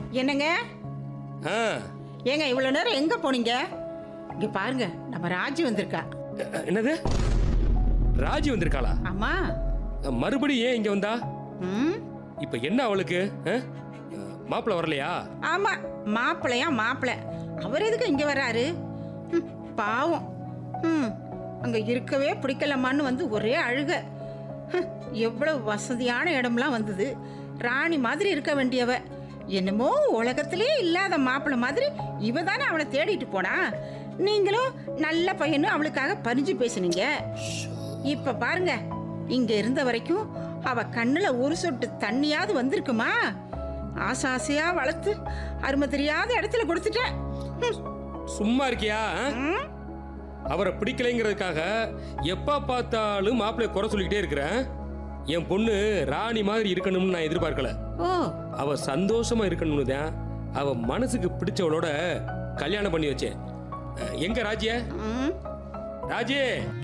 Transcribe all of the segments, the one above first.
என்னங்க ஆ ஏங்க இவ்வளோ நேரம் எங்கே போனீங்க இங்கே பாருங்க நம்ம ராஜி வந்திருக்கா அ, என்னது ராஜி வந்திருக்காளா ஆமா மறுபடியும் ஏன் இங்க வந்தா ம் இப்ப என்ன அவளுக்கு மாப்பிள்ள வரலையா ஆமா மாப்பிள்ளையா மாப்பிள்ளை அவர் எதுக்கு இங்கே வராரு ம், பாவம் ம் அங்கே இருக்கவே பிடிக்கலமான்னு வந்து ஒரே அழுக ஹம், எவ்வளவு வசதியான இடம்லாம் வந்தது ராணி மாதிரி இருக்க வேண்டியவ என்னமோ உலகத்திலே இல்லாத மாப்பிள்ளை மாதிரி இவ தானே அவளை தேடிட்டு போனா நீங்களும் நல்ல பையனு அவளுக்காக பறிஞ்சு பேசுனீங்க இப்ப பாருங்க இங்க இருந்த வரைக்கும் அவ கண்ணுல ஒரு சொட்டு தண்ணியாவது வந்திருக்குமா ஆசை ஆசையா வளர்த்து அருமை தெரியாத இடத்துல கொடுத்துட்டேன் ஹம், சும்மா இருக்கியா ஆ? ம், அவரை பிடிக்கலைங்கிறதுக்காக எப்ப பார்த்தாலும் மாப்பிள்ளைய குறை சொல்லிக்கிட்டே இருக்கிறேன் என் பொண்ணு ராணி மாதிரி இருக்கணும்னு நான் எதிர்பார்க்கல ஓ அவ சந்தோஷமா இருக்கணும்னு தான் அவ மனசுக்கு பிடிச்சவளோட கல்யாணம் பண்ணி வச்சேன் அஹ், எங்க ராஜிய ம், ராஜி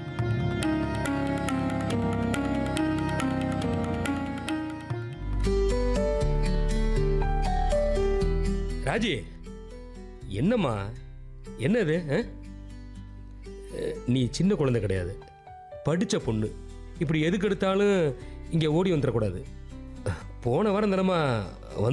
ராஜி என்னம்மா என்னது அஹ்? அஹ், நீ சின்ன குழந்தை கிடையாது படிச்ச பொண்ணு இப்படி எதுக்கு எடுத்தாலும் இங்கே ஓடி வந்துடக்கூடாது போன வாரம் தினமா